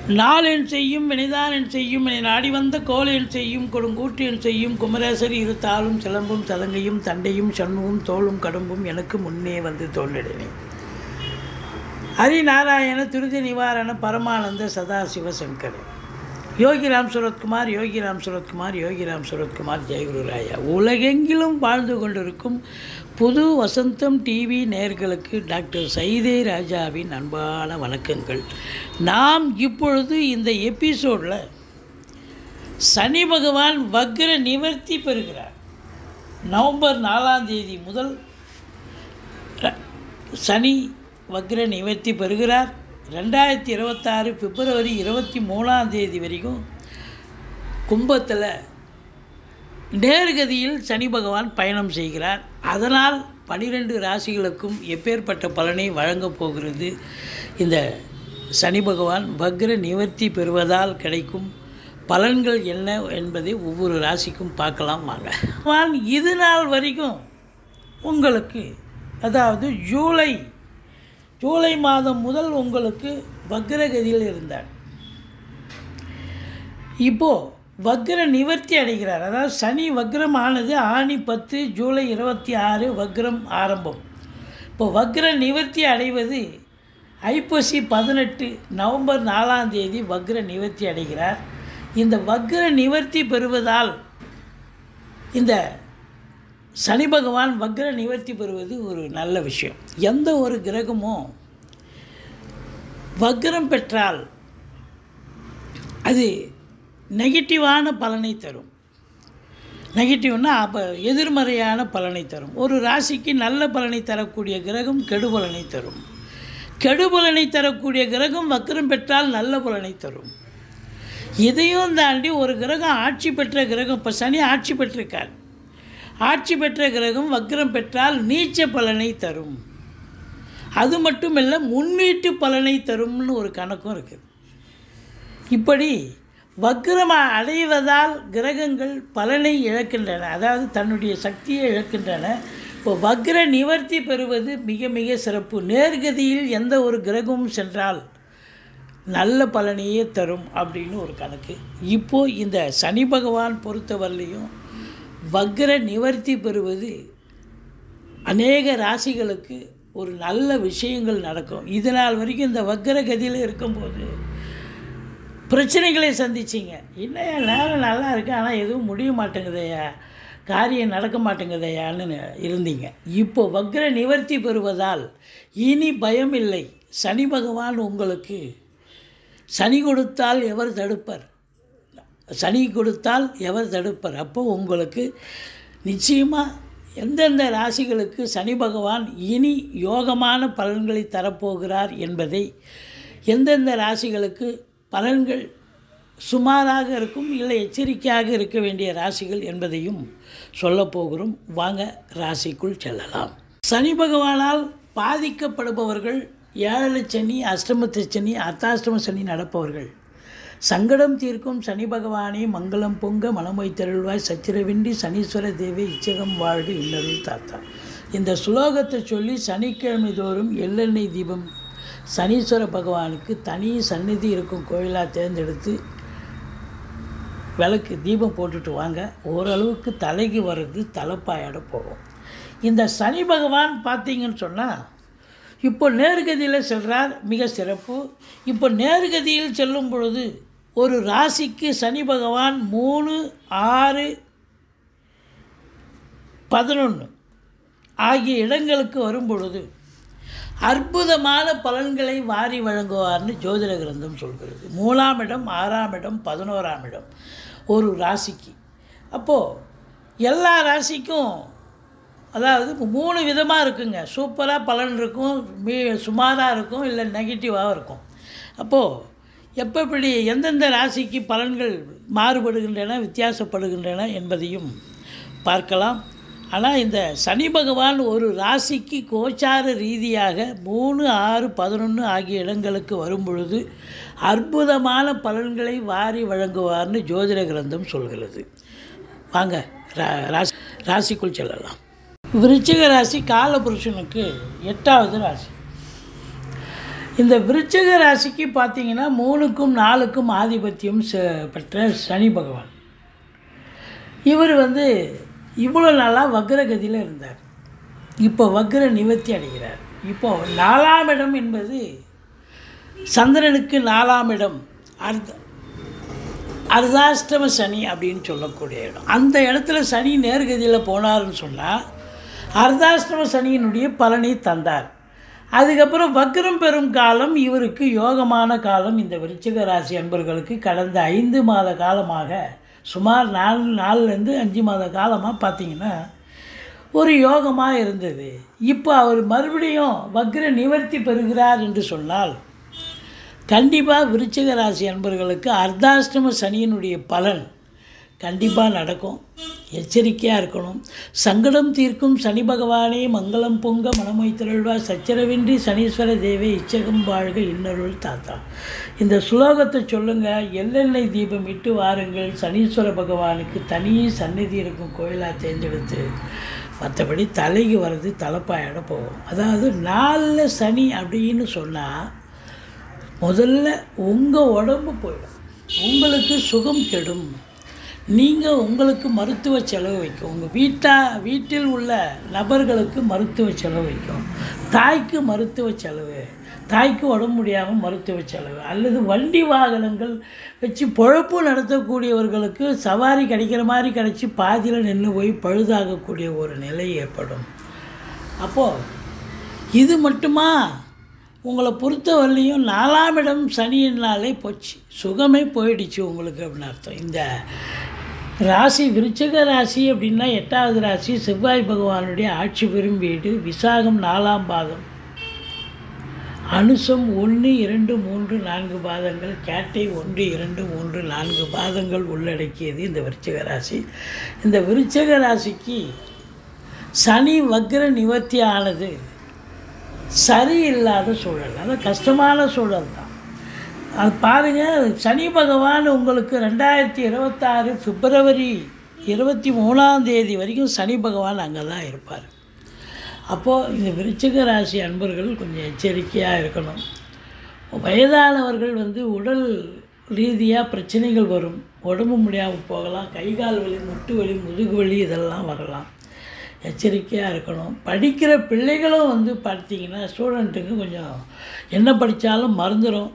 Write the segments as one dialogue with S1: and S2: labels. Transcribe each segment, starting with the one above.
S1: நாளென் செய்யும் வினைதானென் செய்யும் என நாடி வந்த கோலென் செய்யும் கொடுங்கூற்றென் செய்யும் குமரேசர் இருத்தாலும் சிலம்பும் சதங்கையும் தண்டையும் சண்முகம் தோளும் கடம்பும் எனக்கு முன்னே வந்து தோன்றினேன் ஹரிநாராயண துரித நிவாரண பரமானந்த சதாசிவ சங்கர் யோகிராம் சுரத்குமார் யோகிராம் சுரத்குமார் யோகிராம் சுரத்குமார் ஜெயகுருராயா உலகெங்கிலும் வாழ்ந்து கொண்டிருக்கும் புது வசந்தம் டிவி நேர்களுக்கு டாக்டர் சைதே ராஜாவின் அன்பான வணக்கங்கள் நாம் இப்பொழுது இந்த எபிசோடில் சனி பகவான் வக்ர நிவர்த்தி பெறுகிறார் நவம்பர் நாலாம் தேதி முதல் ர- சனி வக்ர நிவர்த்தி பெறுகிறார் ரெண்டாயிரத்தி இருபத்தாறு பிப்ரவரி இருபத்தி மூணாம் தேதி வரைக்கும் கும்பத்தில் நேர்கதியில் சனி பகவான் பயணம் செய்கிறார் அதனால் பனிரெண்டு ராசிகளுக்கும் எப்பேற்பட்ட பலனை வழங்கப் போகிறது இந்த சனி பகவான் வக்ர நிவர்த்தி பெறுவதால் கிடைக்கும் பலன்கள் என்ன என்பதை ஒவ்வொரு ராசிக்கும் பார்க்கலாம் வாங்க பகவான் இது நாள் வரைக்கும் உங்களுக்கு அதாவது ஜூலை ஜூலை மாதம் முதல் உங்களுக்கு வக்ரகதியில் இருந்தார் இப்போது வக்ர நிவர்த்தி அடைகிறார் அதாவது சனி வக்ரம் ஆனது ஆணி பத்து ஜூலை இருபத்தி ஆறு வக்ரம் ஆரம்பம் இப்போ வக்ர நிவர்த்தி அடைவது ஐப்பசி பதினெட்டு நவம்பர் நாலாம் தேதி வக்ர நிவர்த்தி அடைகிறார் இந்த வக்ர நிவர்த்தி பெறுவதால் இந்த சனி பகவான் வக்ர நிவர்த்தி பெறுவது ஒரு நல்ல விஷயம் எந்த ஒரு கிரகமும் வக்ரம் பெற்றால் அது நெகட்டிவான பலனை தரும் நெகட்டிவ்னா அப்போ எதிர்மறையான பலனை தரும் ஒரு ராசிக்கு நல்ல பலனை தரக்கூடிய கிரகம் கெடு பலனை தரும் கெடு பலனை தரக்கூடிய கிரகம் வக்ரம் பெற்றால் நல்ல பலனை தரும் இதையும் தாண்டி ஒரு கிரகம் ஆட்சி பெற்ற கிரகம் இப்போ சனி ஆட்சி பெற்றிருக்கார் ஆட்சி பெற்ற கிரகம் வக்ரம் பெற்றால் நீச்ச பலனை தரும் அது மட்டும் இல்லை முன்னீட்டு பலனை தரும்னு ஒரு கணக்கும் இருக்குது இப்படி வக்ரம் அடைவதால் கிரகங்கள் பலனை இழக்கின்றன அதாவது தன்னுடைய சக்தியை இழக்கின்றன இப்போ வக்ர நிவர்த்தி பெறுவது மிக மிக சிறப்பு நேர்கதியில் எந்த ஒரு கிரகமும் சென்றால் நல்ல பலனையே தரும் அப்படின்னு ஒரு கணக்கு இப்போது இந்த சனி பகவான் பொறுத்தவரையிலையும் வக்ர நிவர்த்தி பெறுவது அநேக ராசிகளுக்கு ஒரு நல்ல விஷயங்கள் நடக்கும் இது நாள் வரைக்கும் இந்த வக்ர கதியில் இருக்கும்போது பிரச்சனைகளை சந்திச்சிங்க என்னையா நேரம் நல்லா இருக்கு ஆனால் எதுவும் முடிய மாட்டேங்குதையா காரியம் நடக்க மாட்டேங்குதையான்னு இருந்தீங்க இப்போ வக்ர நிவர்த்தி பெறுவதால் இனி பயம் இல்லை சனி பகவான் உங்களுக்கு சனி கொடுத்தால் எவர் தடுப்பர் சனி கொடுத்தால் எவர் தடுப்பர் அப்போ உங்களுக்கு நிச்சயமாக எந்தெந்த ராசிகளுக்கு சனி பகவான் இனி யோகமான பலன்களை தரப்போகிறார் என்பதை எந்தெந்த ராசிகளுக்கு பலன்கள் சுமாராக இருக்கும் இல்லை எச்சரிக்கையாக இருக்க வேண்டிய ராசிகள் என்பதையும் சொல்லப் போகிறோம் வாங்க ராசிக்குள் செல்லலாம் சனி பகவானால் பாதிக்கப்படுபவர்கள் ஏழரை சனி அஷ்டமத்து சனி அர்த்தாஷ்டம சனி நடப்பவர்கள் சங்கடம் தீர்க்கும் சனி பகவானே மங்களம் பொங்க மனமொய் தருள்வாய் சச்சிரவின்றி சனீஸ்வர தேவி இச்சகம் வாழ்க இன்னருள் தாத்தா இந்த சுலோகத்தை சொல்லி சனிக்கிழமை தோறும் எள்ளெண்ணெய் தீபம் சனீஸ்வர பகவானுக்கு தனி சந்நிதி இருக்கும் கோயிலாக தேர்ந்தெடுத்து விளக்கு தீபம் போட்டுட்டு வாங்க ஓரளவுக்கு தலைக்கு வர்றது தலைப்பாயோட போகும் இந்த சனி பகவான் பார்த்தீங்கன்னு சொன்னால் இப்போ நேர்கதியில் செல்றார் மிக சிறப்பு இப்போ நேர்கதியில் செல்லும் பொழுது ஒரு ராசிக்கு சனி பகவான் மூணு ஆறு பதினொன்று ஆகிய இடங்களுக்கு வரும் பொழுது அற்புதமான பலன்களை வாரி வழங்குவார்னு ஜோதிட கிரந்தம் சொல்கிறது மூணாம் இடம் ஆறாம் இடம் பதினோராம் இடம் ஒரு ராசிக்கு அப்போது எல்லா ராசிக்கும் அதாவது இப்போ மூணு விதமாக இருக்குங்க சூப்பராக பலன் இருக்கும் மீ சுமாராக இருக்கும் இல்லை நெகட்டிவாக இருக்கும் அப்போது எப்போ இப்படி எந்தெந்த ராசிக்கு பலன்கள் மாறுபடுகின்றன வித்தியாசப்படுகின்றன என்பதையும் பார்க்கலாம் ஆனால் இந்த சனி பகவான் ஒரு ராசிக்கு கோச்சார ரீதியாக மூணு ஆறு பதினொன்று ஆகிய இடங்களுக்கு வரும் பொழுது அற்புதமான பலன்களை வாரி வழங்குவார்னு ஜோதிட கிரந்தம் சொல்கிறது வாங்க ரா- ராசி ராசிக்குள் செல்லலாம் விருச்சிக ராசி காலபுருஷனுக்கு எட்டாவது ராசி இந்த விருச்சிக ராசிக்கு பார்த்தீங்கன்னா மூணுக்கும் நாலுக்கும் ஆதிபத்தியம் ச- பெற்ற சனி பகவான் இவர் வந்து இவ்வளோ நாளாக வக்ரகதியில் இருந்தார் இப்போ வக்ர நிவர்த்தி அடைகிறார் இப்போ நாலாம் இடம் என்பது சந்திரனுக்கு நாலாம் இடம் அர்த்த அர்த்தாஷ்டம சனி அப்படின்னு சொல்லக்கூடிய இடம் அந்த இடத்துல சனி நேர்கதியில் போனாருன்னு சொன்னால் அர்த்தாஷ்டம சனியினுடைய பலனை தந்தார் அதுக்கப்புறம் வக்ரம் பெறும் காலம் இவருக்கு யோகமான காலம் இந்த விருச்சிக ராசி அன்பர்களுக்கு கடந்த ஐந்து மாத காலமாக சுமார் நாலு நாலுலேருந்து அஞ்சு மாத காலமாக பார்த்தீங்கன்னா ஒரு யோகமாக இருந்தது இப்போ அவர் மறுபடியும் வக்ர நிவர்த்தி பெறுகிறார் என்று சொன்னால் கண்டிப்பாக விருச்சிக ராசி அன்பர்களுக்கு அர்த்தாஷ்டம சனியினுடைய பலன் கண்டிப்பாக நடக்கும் எச்சரிக்கையாக இருக்கணும் சங்கடம் தீர்க்கும் சனி பகவானே மங்களம் பொங்க மனமை திரள்வா சச்சரவின்றி சனீஸ்வர தேவே இச்சகம் வாழ்க இன்னருள் தாத்தா இந்த ஸ்லோகத்தை சொல்லுங்கள் எள்ளெண்ணெய் தீபம் இட்டு வாருங்கள் சனீஸ்வர பகவானுக்கு தனி சந்நிதி இருக்கும் கோயிலாக தேர்ந்தெடுத்து மற்றபடி தலைக்கு வர்றது தலைப்பாயோட போகும் அதாவது நாலில் சனி அப்படின்னு சொன்னால் முதல்ல உங்கள் உடம்பு போயிடும் உங்களுக்கு சுகம் கெடும் நீங்கள் உங்களுக்கு மருத்துவ செலவு வைக்கும் உங்கள் வீட்டா வீட்டில் உள்ள நபர்களுக்கு மருத்துவ செலவு வைக்கும் தாய்க்கு மருத்துவ செலவு தாய்க்கு உடம்பு முடியாமல் மருத்துவ செலவு அல்லது வண்டி வாகனங்கள் வச்சு பொழப்பு நடத்தக்கூடியவர்களுக்கு சவாரி கிடைக்கிற மாதிரி கிடச்சி பாதியில் நின்று போய் பழுதாகக்கூடிய ஒரு நிலை ஏற்படும் அப்போது இது மட்டுமா உங்களை பொறுத்தவரையிலையும் நாலாம் இடம் சனியினாலே போச்சு சுகமே போயிடுச்சு உங்களுக்கு அப்படின்னு அர்த்தம் இந்த ராசி விருச்சிக ராசி அப்படின்னா எட்டாவது ராசி செவ்வாய் பகவானுடைய ஆட்சி பெறும் வீடு விசாகம் நாலாம் பாதம் அனுசம் ஒன்று இரண்டு மூன்று நான்கு பாதங்கள் கேட்டை ஒன்று இரண்டு மூன்று நான்கு பாதங்கள் உள்ளடக்கியது இந்த விருச்சிக ராசி இந்த விருச்சிக ராசிக்கு சனி வக்ர நிவர்த்தி ஆனது சரியில்லாத சூழல் அது கஷ்டமான சூழல் தான் அது பாருங்கள் சனி பகவான் உங்களுக்கு ரெண்டாயிரத்தி இருபத்தாறு பிப்ரவரி இருபத்தி மூணாம் தேதி வரைக்கும் சனி பகவான் அங்கே தான் இருப்பார் அப்போது இந்த விருச்சிக ராசி அன்பர்கள் கொஞ்சம் எச்சரிக்கையாக இருக்கணும் வயதானவர்கள் வந்து உடல் ரீதியாக பிரச்சனைகள் வரும் உடம்பு முடியாமல் போகலாம் கை கால் வலி முட்டு வலி முதுகு வலி இதெல்லாம் வரலாம் எச்சரிக்கையாக இருக்கணும் படிக்கிற பிள்ளைகளும் வந்து பார்த்தீங்கன்னா ஸ்டூடெண்ட்டுக்கு கொஞ்சம் என்ன படித்தாலும் மறந்துடும்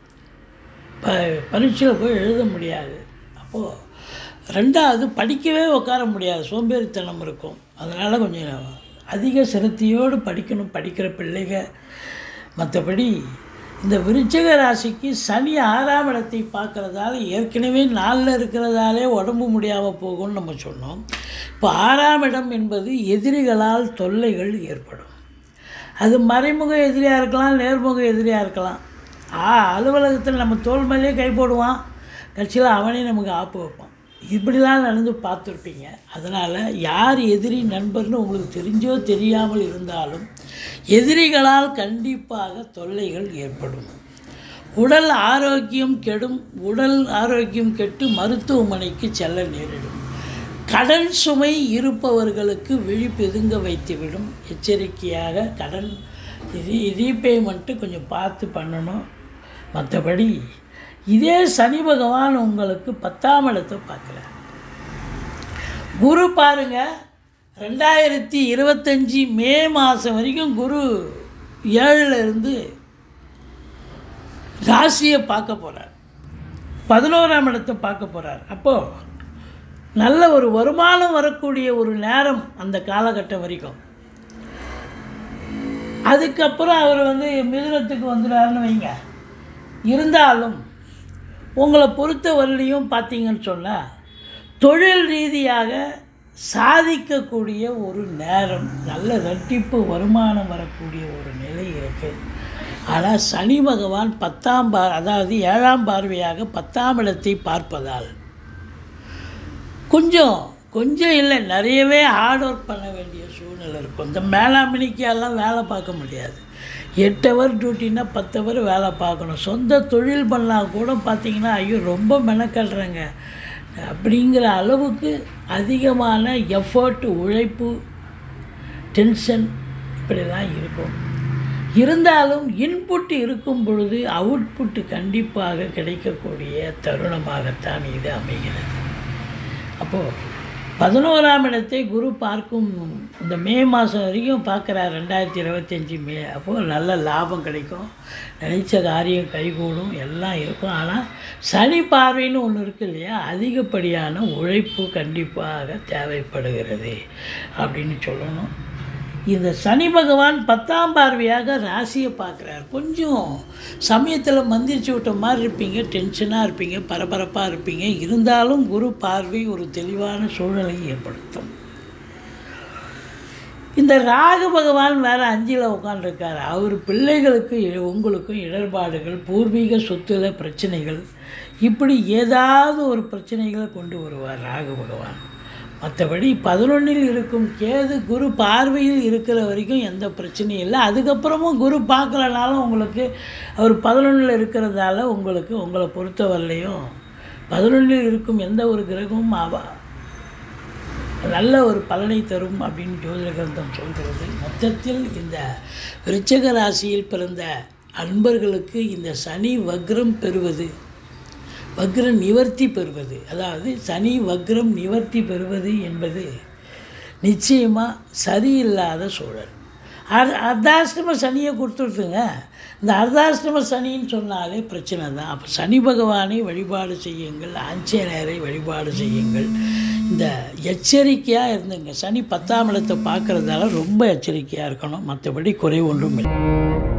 S1: ப பரீட்சையில் போய் எழுத முடியாது அப்போது ரெண்டாவது படிக்கவே உட்கார முடியாது சோம்பேறித்தனம் இருக்கும் அதனால் கொஞ்சம் அதிக சிரத்தையோடு படிக்கணும் படிக்கிற பிள்ளைங்க மற்றபடி இந்த விருச்சிக ராசிக்கு சனி ஆறாம் இடத்தை பார்க்கறதால ஏற்கனவே நாளில் இருக்கிறதாலே உடம்பு முடியாமல் போகும்னு நம்ம சொன்னோம் இப்போ ஆறாம் இடம் என்பது எதிரிகளால் தொல்லைகள் ஏற்படும் அது மறைமுக எதிரியாக இருக்கலாம் நேர்முக எதிரியாக இருக்கலாம் ஆ அலுவலகத்தில் நம்ம தோல் மேலேயே கை போடுவான் கட்சியில் அவனே நமக்கு ஆப்பு வைப்பான் இப்படிலாம் நடந்து பார்த்துருப்பீங்க அதனால் யார் எதிரி நண்பர்னு உங்களுக்கு தெரிஞ்சோ தெரியாமல் இருந்தாலும் எதிரிகளால் கண்டிப்பாக தொல்லைகள் ஏற்படும் உடல் ஆரோக்கியம் கெடும் உடல் ஆரோக்கியம் கெட்டு மருத்துவமனைக்கு செல்ல நேரிடும் கடன் சுமை இருப்பவர்களுக்கு விழிப்பெதுங்க வைத்துவிடும் எச்சரிக்கையாக கடன் ரீ ரீபேமெண்ட்டு கொஞ்சம் பார்த்து பண்ணணும் மற்றபடி இதே சனி பகவான் உங்களுக்கு பத்தாம் இடத்தை பார்க்குறார் குரு பாருங்க ரெண்டாயிரத்தி இருபத்தஞ்சி மே மாதம் வரைக்கும் குரு ஏழில் இருந்து ராசியை பார்க்க போகிறார் பதினோராம் இடத்தை பார்க்க போகிறார் அப்போது நல்ல ஒரு வருமானம் வரக்கூடிய ஒரு நேரம் அந்த காலகட்டம் வரைக்கும் அதுக்கப்புறம் அவர் வந்து மிதுனத்துக்கு வந்துடுறாருன்னு வைங்க இருந்தாலும் உங்களை பொறுத்த வரலையும் பார்த்தீங்கன்னு சொன்னால் தொழில் ரீதியாக சாதிக்கக்கூடிய ஒரு நேரம் நல்ல ரெட்டிப்பு வருமானம் வரக்கூடிய ஒரு நிலை இருக்குது ஆனால் சனி பகவான் பத்தாம் பா அதாவது ஏழாம் பார்வையாக பத்தாம் இடத்தை பார்ப்பதால் கொஞ்சம் கொஞ்சம் இல்லை நிறையவே ஹார்ட் ஒர்க் பண்ண வேண்டிய சூழ்நிலை இருக்கும் இந்த மேலாமணிக்கெல்லாம் வேலை பார்க்க முடியாது எட்டு ஹவர் டியூட்டின்னா பத்து ஹவர் வேலை பார்க்கணும் சொந்த தொழில் பண்ணால் கூட பார்த்தீங்கன்னா ஐயோ ரொம்ப மெனக்கடுறேங்க அப்படிங்கிற அளவுக்கு அதிகமான எஃபர்ட் உழைப்பு டென்ஷன் இப்படிலாம் இருக்கும் இருந்தாலும் இன்புட் இருக்கும் பொழுது அவுட்புட் கண்டிப்பாக கிடைக்கக்கூடிய தருணமாகத்தான் இது அமைகிறது அப்போது பதினோராம் இடத்தை குரு பார்க்கும் இந்த மே மாதம் வரைக்கும் பார்க்குறார் ரெண்டாயிரத்தி இருபத்தஞ்சி மே அப்போது நல்ல லாபம் கிடைக்கும் நினைச்ச காரியம் கைகூடும் எல்லாம் இருக்கும் ஆனால் சனி பார்வைன்னு ஒன்று இருக்கு இல்லையா அதிகப்படியான உழைப்பு கண்டிப்பாக தேவைப்படுகிறது அப்படின்னு சொல்லணும் இந்த சனி பகவான் பத்தாம் பார்வையாக ராசியை பார்க்குறார் கொஞ்சம் சமயத்தில் மந்திரிச்சு விட்ட மாதிரி இருப்பீங்க டென்ஷனாக இருப்பீங்க பரபரப்பாக இருப்பீங்க இருந்தாலும் குரு பார்வை ஒரு தெளிவான சூழலை ஏற்படுத்தும் இந்த ராகு பகவான் வேறு அஞ்சில் உட்காந்துருக்கார் அவர் பிள்ளைகளுக்கு இ- உங்களுக்கும் இடர்பாடுகள் பூர்வீக சொத்துல பிரச்சனைகள் இப்படி ஏதாவது ஒரு பிரச்சனைகளை கொண்டு வருவார் ராகு பகவான் மற்றபடி பதினொன்றில் இருக்கும் கேது குரு பார்வையில் இருக்கிற வரைக்கும் எந்த பிரச்சனையும் இல்லை அதுக்கப்புறமும் குரு பார்க்கலனாலும் உங்களுக்கு அவர் பதினொன்றில் இருக்கிறதால உங்களுக்கு உங்களை பொறுத்தவரையிலையும் பதினொன்றில் இருக்கும் எந்த ஒரு கிரகமும் அவ நல்ல ஒரு பலனை தரும் அப்படின்னு ஜோதிட கிரந்தம் சொல்கிறது மொத்தத்தில் இந்த விருச்சக ராசியில் பிறந்த அன்பர்களுக்கு இந்த சனி வக்ரம் பெறுவது வக்ர நிவர்த்தி பெறுவது அதாவது சனி வக்ரம் நிவர்த்தி பெறுவது என்பது நிச்சயமாக சரியில்லாத சூழல் அர் அர்த்தாஷ்டம சனியை கொடுத்துருக்குங்க இந்த அர்த்தாஷ்டம சனின்னு சொன்னாலே பிரச்சனை தான் அப்போ சனி பகவானை வழிபாடு செய்யுங்கள் ஆஞ்சநேயரை வழிபாடு செய்யுங்கள் இந்த எச்சரிக்கையாக இருந்துங்க சனி பத்தாம் இடத்தை பார்க்குறதால ரொம்ப எச்சரிக்கையாக இருக்கணும் மற்றபடி குறை ஒன்றும் இல்லை